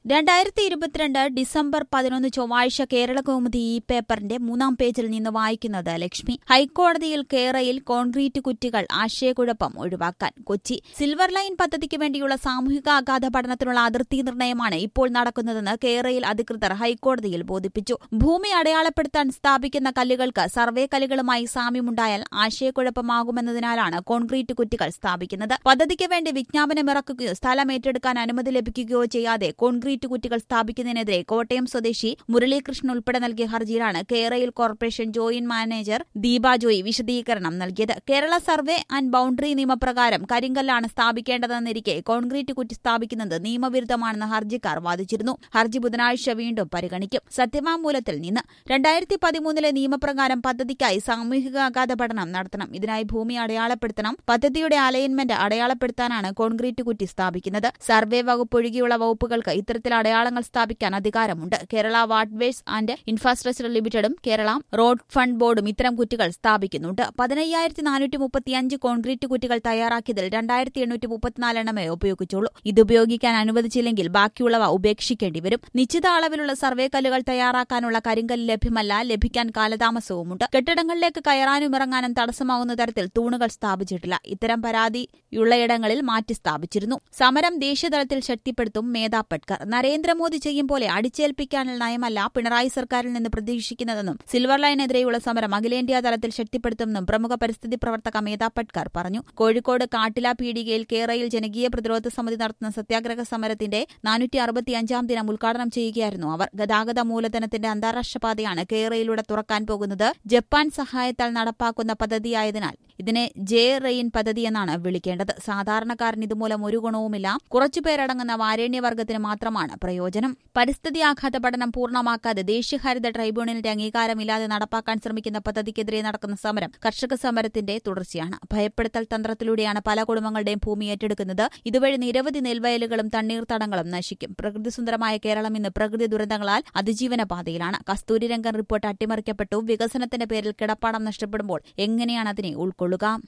രണ്ടായിരത്തി ഇരുപത്തിരണ്ട് ഡിസംബർ പതിനൊന്ന് ചൊവ്വാഴ്ച കേരള കൗമുദി ഈ പേപ്പറിന്റെ മൂന്നാം പേജിൽ നിന്ന് വായിക്കുന്നത് ലക്ഷ്മി ഹൈക്കോടതിയിൽ കേരയിൽ കോൺക്രീറ്റ് കുറ്റികൾ ആശയക്കുഴപ്പം ഒഴിവാക്കാൻ കൊച്ചി സിൽവർ ലൈൻ പദ്ധതിക്ക് വേണ്ടിയുള്ള സാമൂഹിക ആഘാത പഠനത്തിനുള്ള അതിർത്തി നിർണയമാണ് ഇപ്പോൾ നടക്കുന്നതെന്ന് കേരയിൽ അധികൃതർ ഹൈക്കോടതിയിൽ ബോധിപ്പിച്ചു ഭൂമി അടയാളപ്പെടുത്താൻ സ്ഥാപിക്കുന്ന കല്ലുകൾക്ക് സർവേ കല്ലുകളുമായി സാമ്യമുണ്ടായാൽ ആശയക്കുഴപ്പമാകുമെന്നതിനാലാണ് കോൺക്രീറ്റ് കുറ്റികൾ സ്ഥാപിക്കുന്നത് പദ്ധതിക്ക് വേണ്ടി വിജ്ഞാപനമിറക്കുകയോ സ്ഥലം ഏറ്റെടുക്കാൻ അനുമതി ലഭിക്കുകയോ ചെയ്യാതെ കോൺക്രീറ്റ് കുറ്റികൾ സ്ഥാപിക്കുന്നതിനെതിരെ കോട്ടയം സ്വദേശി മുരളീകൃഷ്ണൻ ഉൾപ്പെടെ നൽകിയ ഹർജിയിലാണ് കേരയിൽ corporation joint manager Deepa Joy വിശദീകരണം നൽകിയത് കേരള സർവേ ആൻഡ് ബൌണ്ടറി നിയമപ്രകാരം കരിങ്കല്ലാണ് സ്ഥാപിക്കേണ്ടതെന്നിരിക്കെ കോൺക്രീറ്റ് കുറ്റി സ്ഥാപിക്കുന്നത് നിയമവിരുദ്ധമാണെന്ന് ഹർജിക്കാർ വാദിച്ചിരുന്നു ഹർജി ബുധനാഴ്ച വീണ്ടും പരിഗണിക്കും സത്യവാങ്മൂലത്തിൽ നിന്ന് രണ്ടായിരത്തി പതിമൂന്നിലെ നിയമപ്രകാരം പദ്ധതിക്കായി സാമൂഹികാഘാത പഠനം നടത്തണം ഇതിനായി ഭൂമി അടയാളപ്പെടുത്തണം പദ്ധതിയുടെ അലൈൻമെന്റ് അടയാളപ്പെടുത്താനാണ് കോൺക്രീറ്റ് കുറ്റി സ്ഥാപിക്കുന്നത് സർവേ വകുപ്പ് ഒഴികെയുള്ള വകുപ്പുകൾക്ക് ഇത്തരത്തിൽ അടയാളങ്ങൾ സ്ഥാപിക്കാൻ അധികാരമുണ്ട് കേരള വാട്ട്വേസ് ആൻഡ് ഇൻഫ്രാസ്ട്രക്ചർ ലിമിറ്റഡും കേരള റോഡ് ഫണ്ട് ബോർഡും ഇത്തരം കുറ്റികൾ സ്ഥാപിക്കുന്നുണ്ട് പതിനയ്യായിരത്തി നാനൂറ്റി മുപ്പത്തിയഞ്ച് കോൺക്രീറ്റ് കുറ്റികൾ തയ്യാറാക്കിയതിൽ രണ്ടായിരത്തി എണ്ണൂറ്റി മുപ്പത്തിനാല് എണ്ണമേ ഉപയോഗിച്ചുള്ളൂ ഇത് ഉപയോഗിക്കാൻ അനുവദിച്ചില്ലെങ്കിൽ ബാക്കിയുള്ളവ ഉപേക്ഷിക്കേണ്ടി വരും നിശ്ചിത അളവിലുള്ള സർവേ കല്ലുകൾ തയ്യാറാക്കാനുള്ള കരിങ്കല്ല് ലഭ്യമല്ല ലഭിക്കാൻ കാലതാമസവുമുണ്ട് കെട്ടിടങ്ങളിലേക്ക് കയറാനും ഇറങ്ങാനും തടസ്സമാവുന്ന തരത്തിൽ തൂണുകൾ സ്ഥാപിച്ചിട്ടില്ല ഇത്തരം പരാതിയുള്ളയിടങ്ങളിൽ മാറ്റി സ്ഥാപിച്ചിരുന്നു സമരം ദേശീയതലത്തിൽ ശക്തിപ്പെടുത്തും മേധാ പട്കർ നരേന്ദ്രമോദി ചെയ്യും പോലെ അടിച്ചേൽപ്പിക്കാനുള്ള നയമല്ല പിണറായി സർക്കാരിൽ നിന്ന് പ്രതീക്ഷിക്കുന്നതെന്നും സിൽവർ ലൈനെതിരെയുള്ള സമരം അഖിലേന്ത്യാ തലത്തിൽ ശക്തിപ്പെടുത്തുമെന്നും പ്രമുഖ പരിസ്ഥിതി പ്രവർത്തക മേധാ പട്കർ പറഞ്ഞു കോഴിക്കോട് കാട്ടില പീടികയിൽ കേരയിൽ ജനകീയ പ്രതിരോധ സമിതി നടത്തുന്ന സത്യാഗ്രഹ സമരത്തിന്റെ നാനൂറ്റി അറുപത്തിയഞ്ചാം ദിനം ഉദ്ഘാടനം ചെയ്യുകയായിരുന്നു അവർ ഗതാഗത മൂലധനത്തിന്റെ അന്താരാഷ്ട്ര പാതയാണ് കേരളയിലൂടെ തുറക്കാൻ പോകുന്നത് ജപ്പാൻ സഹായത്താൽ നടപ്പാക്കുന്ന പദ്ധതിയായതിനാൽ ഇതിനെ ജെ റെയിൻ പദ്ധതി എന്നാണ് വിളിക്കേണ്ടത് സാധാരണക്കാരന് ഇതുമൂലം ഒരു ഗുണവുമില്ല കുറച്ചുപേരടങ്ങുന്ന വാരേണ്യവർഗത്തിന് മാത്രമാണ് പ്രയോജനം പരിസ്ഥിതി ആഘാത പഠനം പൂർണ്ണമാക്കാതെ ദേശീയ ഹരിത ട്രൈബ്യൂണലിന്റെ അംഗീകാരമില്ലാതെ നടപ്പാക്കാൻ ശ്രമിക്കുന്ന പദ്ധതിക്കെതിരെ നടക്കുന്ന സമരം കർഷക സമരത്തിന്റെ തുടർച്ചയാണ് ഭയപ്പെടുത്തൽ തന്ത്രത്തിലൂടെയാണ് പല കുടുംബങ്ങളുടെയും ഭൂമി ഏറ്റെടുക്കുന്നത് ഇതുവഴി നിരവധി നെൽവയലുകളും തണ്ണീർത്തടങ്ങളും നശിക്കും പ്രകൃതിസുന്ദരമായ കേരളം ഇന്ന് പ്രകൃതി ദുരന്തങ്ങളാൽ അതിജീവന പാതയിലാണ് കസ്തൂരിരംഗൻ റിപ്പോർട്ട് അട്ടിമറിക്കപ്പെട്ടു വികസനത്തിന്റെ പേരിൽ കിടപ്പാടം നഷ്ടപ്പെടുമ്പോൾ എങ്ങനെയാണ് അതിനെ ഉൾക്കൊള്ളുക